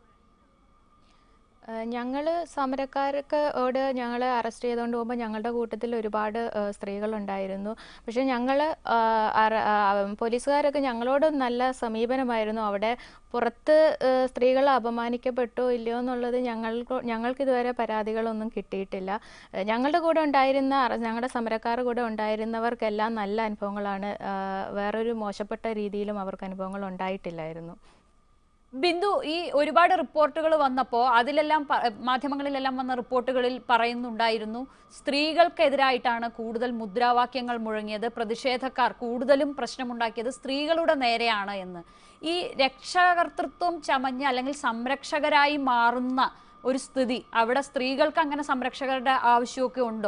ഞങ്ങൾ സമരക്കാർക്ക് ഓട് ഞങ്ങൾ അറസ്റ്റ് ചെയ്തുകൊണ്ട് പോകുമ്പോൾ ഞങ്ങളുടെ കൂട്ടത്തിൽ ഒരുപാട് ഏഹ്, സ്ത്രീകളുണ്ടായിരുന്നു പക്ഷേ ഞങ്ങൾ പോലീസുകാരൊക്കെ ഞങ്ങളോട് നല്ല സമീപനമായിരുന്നു അവിടെ പുറത്ത് ഏഹ്, സ്ത്രീകൾ അപമാനിക്കപ്പെട്ടോ ഇല്ലയോ എന്നുള്ളത് ഞങ്ങൾക്ക് ഞങ്ങൾക്ക് ഇതുവരെ പരാതികളൊന്നും കിട്ടിയിട്ടില്ല ഏഹ്, ഞങ്ങളുടെ കൂടെ ഉണ്ടായിരുന്ന അറ- ഞങ്ങളുടെ സമരക്കാരുടെ കൂടെ ഉണ്ടായിരുന്നവർക്കെല്ലാം നല്ല അനുഭവങ്ങളാണ് ഏഹ്, വേറൊരു മോശപ്പെട്ട രീതിയിലും അവർക്ക് അനുഭവങ്ങൾ ഉണ്ടായിട്ടില്ലായിരുന്നു ബിന്ദു ഈ ഒരുപാട് റിപ്പോർട്ടുകൾ വന്നപ്പോൾ അതിലെല്ലാം പ- മാധ്യമങ്ങളിലെല്ലാം വന്ന റിപ്പോർട്ടുകളിൽ പറയുന്നുണ്ടായിരുന്നു സ്ത്രീകൾക്കെതിരായിട്ടാണ് കൂടുതൽ മുദ്രാവാക്യങ്ങൾ മുഴങ്ങിയത് പ്രതിഷേധക്കാർ കൂടുതലും പ്രശ്നമുണ്ടാക്കിയത് സ്ത്രീകളുടെ നേരെയാണ് എന്ന് ഈ രക്ഷാകർതൃത്വം ചമഞ്ഞ് അല്ലെങ്കിൽ സംരക്ഷകരായി മാറുന്ന ഒരു സ്ഥിതി അവിടെ സ്ത്രീകൾക്ക് അങ്ങനെ സംരക്ഷകരുടെ ആവശ്യമൊക്കെ ഉണ്ടോ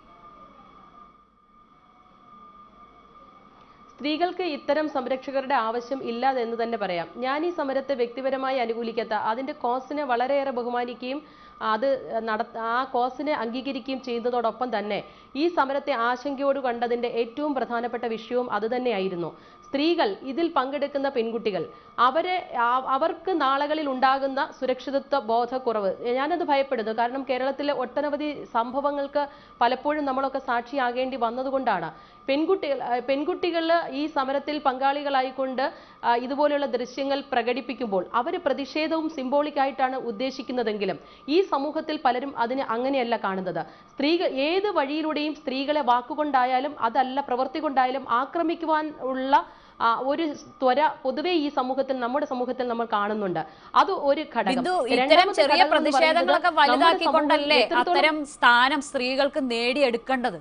സ്ത്രീകൾക്ക് ഇത്തരം സംരക്ഷകരുടെ ആവശ്യം ഇല്ലാതെ എന്ന് തന്നെ പറയാം ഞാൻ ഈ സമരത്തെ വ്യക്തിപരമായി അനുകൂലിക്കാത്ത അതിന്റെ കോസിനെ വളരെയേറെ ബഹുമാനിക്കുകയും അത് നട ആ കോസിനെ അംഗീകരിക്കുകയും ചെയ്യുന്നതോടൊപ്പം തന്നെ ഈ സമരത്തെ ആശങ്കയോട് കണ്ടതിന്റെ ഏറ്റവും പ്രധാനപ്പെട്ട വിഷയവും അതുതന്നെയായിരുന്നു സ്ത്രീകൾ ഇതിൽ പങ്കെടുക്കുന്ന പെൺകുട്ടികൾ അവരെ ആ- അവർക്ക് നാളുകളിൽ ഉണ്ടാകുന്ന സുരക്ഷിതത്വ ബോധക്കുറവ് ഞാനത് ഭയപ്പെടുന്നു കാരണം കേരളത്തിലെ ഒട്ടനവധി സംഭവങ്ങൾക്ക് പലപ്പോഴും നമ്മളൊക്കെ സാക്ഷിയാകേണ്ടി വന്നതുകൊണ്ടാണ് പെൺകുട്ടികൾ പെൺകുട്ടികൾ ഈ സമരത്തിൽ പങ്കാളികളായിക്കൊണ്ട് ആ, ഇതുപോലെയുള്ള ദൃശ്യങ്ങൾ പ്രകടിപ്പിക്കുമ്പോൾ അവർ പ്രതിഷേധവും സിംബോളിക് ആയിട്ടാണ് ഉദ്ദേശിക്കുന്നതെങ്കിലും ഈ സമൂഹത്തിൽ പലരും അതിന് അങ്ങനെയല്ല കാണുന്നത് സ്ത്രീകൾ ഏത് വഴിയിലൂടെയും സ്ത്രീകളെ വാക്കുകൊണ്ടായാലും അതല്ല പ്രവൃത്തി കൊണ്ടായാലും ആക്രമിക്കുവാൻ ഉള്ള ആ, ഒരു ത്വര പൊതുവെ ഈ സമൂഹത്തിൽ നമ്മുടെ സമൂഹത്തിൽ നമ്മൾ കാണുന്നുണ്ട് അത് ഒരു ഘടകം ബിന്ദു ഇത്തരം രണ്ടാമത്തെ ചെറിയ ഘടകം എന്ന് പറയുന്നത് പ്രതിഷേധങ്ങളൊക്കെ നമ്മുടെ വലുതാക്കിക്കൊണ്ടല്ലേ സമൂഹം എത്രത്തോളം അത്തരം സ്ഥാനം സ്ത്രീകൾക്ക് നേടിയെടുക്കേണ്ടത്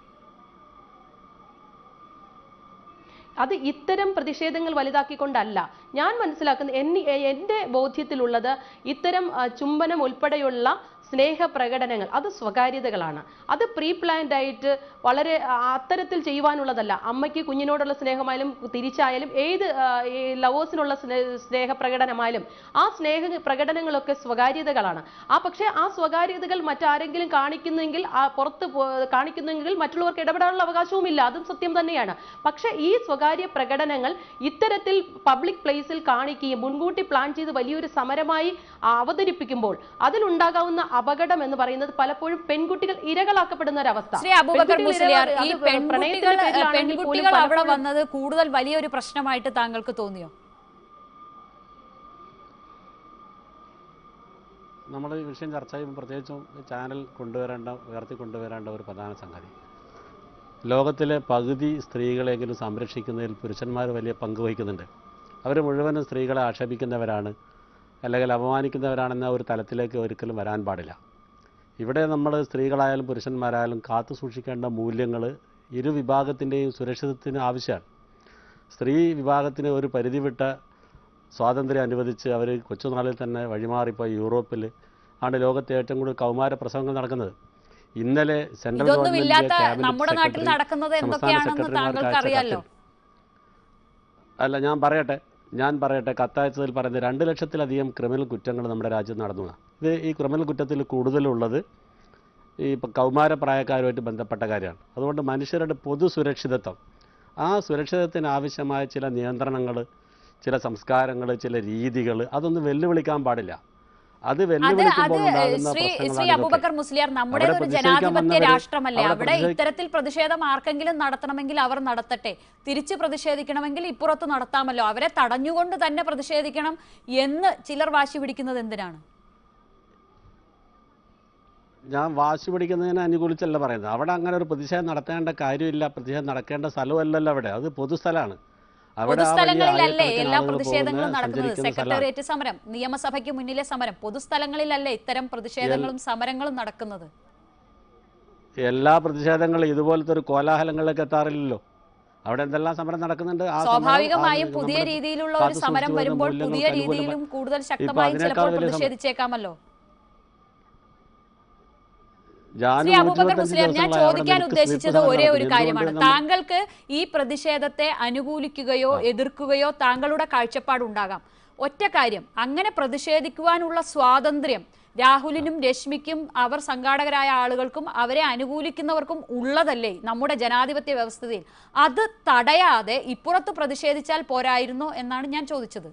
അത് ഇത്തരം പ്രതിഷേധങ്ങൾ വലുതാക്കിക്കൊണ്ടല്ല ഞാൻ മനസ്സിലാക്കുന്ന എന്നി- എ- എൻ്റെ ബോധ്യത്തിലുള്ളത് ഇത്തരം ആ, ചുംബനം ഉൾപ്പെടെയുള്ള സ്നേഹ പ്രകടനങ്ങൾ അത് സ്വകാര്യതകളാണ് അത് പ്രീ പ്ലാൻഡ് ആയിട്ട് വളരെ ആ, അത്തരത്തിൽ ചെയ്യുവാനുള്ളതല്ല അമ്മയ്ക്ക് കുഞ്ഞിനോടുള്ള സ്നേഹമായാലും തിരിച്ചായാലും ഏത് ആ, ഈ ലവേഴ്സിനുള്ള സ്നേഹ പ്രകടനമായാലും ആ സ്നേഹ പ്രകടനങ്ങളൊക്കെ സ്വകാര്യതകളാണ് ആ പക്ഷേ ആ സ്വകാര്യതകൾ മറ്റാരെങ്കിലും കാണിക്കുന്നെങ്കിൽ ആ പുറത്ത് പോ- കാണിക്കുന്നെങ്കിൽ മറ്റുള്ളവർക്ക് ഇടപെടാനുള്ള അവകാശവുമില്ല അതും സത്യം തന്നെയാണ് പക്ഷേ ഈ സ്വകാര്യ പ്രകടനങ്ങൾ ഇത്തരത്തിൽ പബ്ലിക് പ്ലേസിൽ കാണിക്കുകയും മുൻകൂട്ടി പ്ലാൻ ചെയ്ത് വലിയൊരു സമരമായി ആ, അവതരിപ്പിക്കുമ്പോൾ അതിലുണ്ടാകാവുന്ന അപകടം എന്ന് പറയുന്നത് പലപ്പോഴും പെൺകുട്ടികൾ ഇരകളാക്കപ്പെടുന്ന ഒരു അവസ്ഥ ശ്രീ അബൂബക്കർ പെൺകുട്ടികൾ മുസ്ലിയാർ ഇരകൾ- ഈ അത് പെൺകുട്ടികൾ പ്രണയത്തിന്റെ പേരിലാണെങ്കിൽ പോലും പെൺകുട്ടികൾ അവിടെ പലപ്പോഴും വന്നത് കൂടുതൽ വലിയൊരു പ്രശ്നമായിട്ട് താങ്കൾക്ക് തോന്നിയോ നമ്മൾ ഈ വിഷയം ചർച്ച ചെയ്യുമ്പോൾ പ്രത്യേകിച്ചും ഈ ചാനൽ കൊണ്ടുവരേണ്ട ഉയർത്തി കൊണ്ടുവരേണ്ട ഒരു പ്രധാന സംഗതി ലോകത്തിലെ പകുതി സ്ത്രീകളെങ്കിലും സംരക്ഷിക്കുന്നതിൽ പുരുഷന്മാർ വലിയ പങ്ക് വഹിക്കുന്നുണ്ട് അവർ മുഴുവനും സ്ത്രീകളെ ആക്ഷേപിക്കുന്നവരാണ് അല്ലെങ്കിൽ അപമാനിക്കുന്നവരാണെന്ന ഒരു തലത്തിലേക്ക് ഒരിക്കലും വരാൻ പാടില്ല ഇവിടെ നമ്മൾ സ്ത്രീകളായാലും പുരുഷന്മാരായാലും കാത്തു സൂക്ഷിക്കേണ്ട മൂല്യങ്ങൾ ഇരു വിഭാഗത്തിൻ്റെയും സുരക്ഷിതത്തിന് ആവശ്യമാണ് സ്ത്രീ വിഭാഗത്തിന് ഒരു പരിധി വിട്ട സ്വാതന്ത്ര്യം അനുവദിച്ച് അവർ കൊച്ചുനാളിൽ തന്നെ വഴിമാറിപ്പോയി യൂറോപ്പിൽ ആണ് ലോകത്തെ ഏറ്റവും കൂടുതൽ കൗമാര പ്രസവങ്ങൾ നടക്കുന്നത് ഇന്നലെ സെൻട്രൽ ഇതൊന്നും ഗവൺമെന്റിന്റെ ഇല്ലാത്ത ക്യാബിനറ്റ് നമ്മുടെ നാട്ടിൽ സെക്രട്ടറി, നടക്കുന്നത് സംസ്ഥാന എന്തൊക്കെയാണെന്ന് സെക്രട്ടറിമാർക്ക് താങ്കൾക്ക് അയച്ച അറിയാലോ കത്തിൽ അല്ല ഞാൻ പറയട്ടെ ഞാൻ പറയട്ടെ കത്തയച്ചതിൽ പറയുന്നത് രണ്ട് ലക്ഷത്തിലധികം ക്രിമിനൽ കുറ്റങ്ങൾ നമ്മുടെ രാജ്യത്ത് നടന്നു എന്നാ. ഇത് ഈ ക്രിമിനൽ കുറ്റത്തിൽ കൂടുതലുള്ളത് ഈ ഇപ്പം കൗമാരപ്രായക്കാരുമായിട്ട് ബന്ധപ്പെട്ട കാര്യമാണ് അതുകൊണ്ട് മനുഷ്യരുടെ പൊതു സുരക്ഷിതത്വം ആ സുരക്ഷിതത്വത്തിന് ആവശ്യമായ ചില നിയന്ത്രണങ്ങൾ ചില സംസ്കാരങ്ങൾ ചില രീതികൾ അതൊന്നും വെല്ലുവിളിക്കാൻ പാടില്ല അത് അത് അത് വെല്ലുവിളിക്കുമ്പോൾ ഉണ്ടാകുന്ന ശ്രീ ശ്രീ പ്രശ്നങ്ങളാണ് ഇതൊക്കെ. അബൂബക്കർ മുസ്ലിയാർ നമ്മുടെ അവിടെ ഒരു പ്രതിഷേധിക്കാൻ ജനാധിപത്യ വന്നവര് രാഷ്ട്രമല്ലേ അവിടെ അവിടെ പ്രതിഷേധി- ഇത്തരത്തിൽ പ്രതിഷേധം ആർക്കെങ്കിലും നടത്തണമെങ്കിൽ അവർ നടത്തട്ടെ തിരിച്ച് പ്രതിഷേധിക്കണമെങ്കിൽ ഇപ്പുറത്ത് നടത്താമല്ലോ അവരെ തടഞ്ഞുകൊണ്ട് തന്നെ പ്രതിഷേധിക്കണം എന്ന് ചിലർ വാശി പിടിക്കുന്നത് എന്തിനാണ് ഞാൻ വാശി പിടിക്കുന്നതിനെ അനുകൂലിച്ചല്ല പറയുന്നത് അവിടെ അങ്ങനെ ഒരു പ്രതിഷേധം നടത്തേണ്ട കാര്യമില്ല പ്രതിഷേധം നടക്കേണ്ട സ്ഥലമല്ലല്ലോ അവിടെ അത് പൊതുസ്ഥലമാണ് അവിടെ ആ വഴി പൊതുസ്ഥലങ്ങളിലല്ലേ ആയിരക്കണക്കിന് എല്ലാ ആളുകൾ പ്രതിഷേധങ്ങളും പോകുന്ന, നടക്കുന്നത് സഞ്ചരിക്കുന്ന സ്ഥലമാണ് സെക്രട്ടേറിയറ്റ് സമരം നിയമസഭയ്ക്ക് മുന്നിലെ സമരം പൊതുസ്ഥലങ്ങളിലല്ലേ ഇത്തരം പ്രതിഷേധങ്ങളും സമരങ്ങളും നടക്കുന്നത് എല്ലാ പ്രതിഷേധങ്ങളും ഇതുപോലത്തെ ഒരു കോലാഹലങ്ങളിലേക്ക് എത്താറില്ലല്ലോ അവിടെ എന്തെല്ലാം സമരം നടക്കുന്നുണ്ട് ആ സമരം, ആ സ്വാഭാവികമായും പുതിയ നമ്മുടെ രീതിയിലുള്ള ഒരു കാത്തു സമരം സൂക്ഷിച്ചു വരുമ്പോൾ വരുന്ന പുതിയ മൂല്യങ്ങൾക്ക് രീതിയിലും അനുകൂലമായി- കൂടുതൽ ഇപ്പൊ ശക്തമായും അതിനേക്കാൾ ചിലപ്പോൾ വലിയ സമരം. പ്രതിഷേധിച്ചേക്കാമല്ലോ ഞാൻ ശ്രീ അബൂബക്കർ 125 മുസ്ലിയാർ ഞാൻ ദിവസങ്ങളായി അവിടെ ചോദിക്കാൻ നിൽക്ക് ഉദ്ദേശിച്ചത് സ്ലീപ്പ് ഒരേ ഒരു നടത്തുന്നു. കാര്യമാണ് എന്തുകൊണ്ട് നമ്മൾ- താങ്കൾക്ക് ഈ പ്രതിഷേധത്തെ അനുകൂലിക്കുകയോ എതിർക്കുകയോ താങ്കളുടെ കാഴ്ചപ്പാടുണ്ടാകാം ഒറ്റ കാര്യം അങ്ങനെ പ്രതിഷേധിക്കുവാനുള്ള സ്വാതന്ത്ര്യം രാഹുലിനും രശ്മിക്കും അവർ സംഘാടകരായ ആളുകൾക്കും അവരെ അനുകൂലിക്കുന്നവർക്കും ഉള്ളതല്ലേ നമ്മുടെ ജനാധിപത്യ വ്യവസ്ഥയിൽ അത് തടയാതെ ഇപ്പുറത്ത് പ്രതിഷേധിച്ചാൽ പോരായിരുന്നോ എന്നാണ് ഞാൻ ചോദിച്ചത്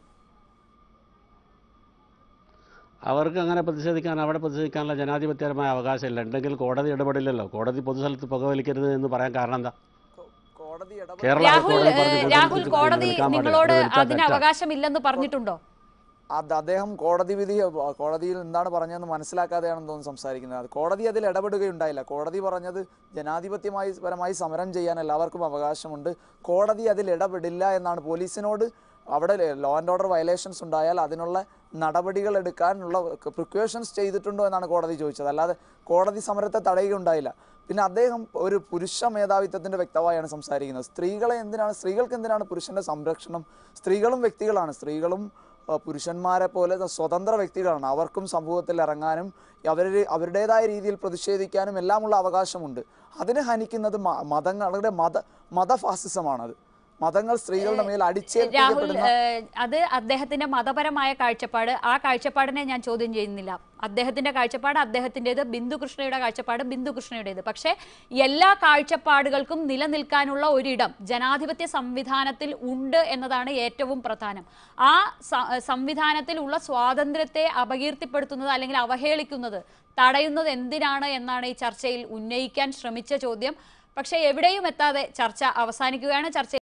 അവർക്ക് അങ്ങനെ പ്രതിഷേധിക്കാൻ അവിടെ പ്രതിഷേധിക്കാനുള്ള ജനാധിപത്യപരമായ അവകാശമില്ല ഉണ്ടെങ്കിൽ കോടതി ഇടപെടില്ലല്ലോ കോടതി പൊതുസ്ഥലത്ത് പുകവലിക്കരുത് എന്ന് പറയാൻ കാരണം എന്താ കേരള രാഹുൽ ഹൈക്കോടതി ഏഹ്, പറഞ്ഞു രാഹുൽ പൊതുസ്ഥലത്ത് കോടതി വിളിക്കാൻ പാടില്ല. നിങ്ങളോട് അത് വിളിച്ചാൽ അതിന് തെറ്റാ. അവകാശമില്ലെന്ന് പറഞ്ഞിട്ടുണ്ടോ അത് അദ്ദേഹം കോടതി വിധി കോടതിയിൽ എന്താണ് പറഞ്ഞതെന്ന് മനസ്സിലാക്കാതെയാണെന്ന് തോന്നുന്നു സംസാരിക്കുന്നത് അത് കോടതി അതിൽ ഇടപെടുകയുണ്ടായില്ല കോടതി പറഞ്ഞത് ജനാധിപത്യമായി പരമായി സമരം ചെയ്യാൻ എല്ലാവർക്കും അവകാശമുണ്ട് കോടതി അതിൽ ഇടപെടില്ല എന്നാണ് പോലീസിനോട് അവിടെ ലോ ആൻഡ് ഓർഡർ വയലേഷൻസ് ഉണ്ടായാൽ അതിനുള്ള നടപടികൾ എടുക്കാനുള്ള പ്രിക്വേഷൻസ് ചെയ്തിട്ടുണ്ടോ എന്നാണ് കോടതി ചോദിച്ചത് അല്ലാതെ കോടതി സമരത്തെ തടയുകയുണ്ടായില്ല പിന്നെ അദ്ദേഹം ഒരു പുരുഷ മേധാവിത്വത്തിന്റെ വ്യക്തമായാണ് സംസാരിക്കുന്നത് സ്ത്രീകളെ എന്തിനാണ് സ്ത്രീകൾക്ക് എന്തിനാണ് പുരുഷന്റെ സംരക്ഷണം സ്ത്രീകളും വ്യക്തികളാണ് സ്ത്രീകളും ആ, പുരുഷന്മാരെ പോലെ സ്വതന്ത്ര വ്യക്തികളാണ് അവർക്കും സമൂഹത്തിൽ ഇറങ്ങാനും അവർ അവരുടേതായ രീതിയിൽ പ്രതിഷേധിക്കാനും എല്ലാമുള്ള അവകാശമുണ്ട് അതിനെ ഹനിക്കുന്നത് മ- മതങ്ങളുടെ മത മതഫാസിസമാണത് മതങ്ങൾ സ്ത്രീകളുടെ മേൽ രാഹുൽ അടിച്ചേൽപ്പിക്കപ്പെടുന്ന ഏഹ്, അത് അദ്ദേഹത്തിന്റെ മതപരമായ കാഴ്ചപ്പാട് ആ കാഴ്ചപ്പാടിനെ ഞാൻ ചോദ്യം ചെയ്യുന്നില്ല അദ്ദേഹത്തിന്റെ കാഴ്ചപ്പാട് അദ്ദേഹത്തിൻ്റെത് ബിന്ദു കൃഷ്ണയുടെ കാഴ്ചപ്പാട് ബിന്ദു കൃഷ്ണയുടേത് പക്ഷേ എല്ലാ കാഴ്ചപ്പാടുകൾക്കും നിലനിൽക്കാനുള്ള ഒരിടം ജനാധിപത്യ സംവിധാനത്തിൽ ഉണ്ട് എന്നതാണ് ഏറ്റവും പ്രധാനം ആ സ- സംവിധാനത്തിൽ ഉള്ള സ്വാതന്ത്ര്യത്തെ അപകീർത്തിപ്പെടുത്തുന്നത് അല്ലെങ്കിൽ അവഹേളിക്കുന്നത് തടയുന്നത് എന്തിനാണ് എന്നാണ് ഈ ചർച്ചയിൽ ഉന്നയിക്കാൻ ശ്രമിച്ച ചോദ്യം പക്ഷേ എവിടെയും എത്താതെ ചർച്ച അവസാനിക്കുകയാണ് ചർച്ച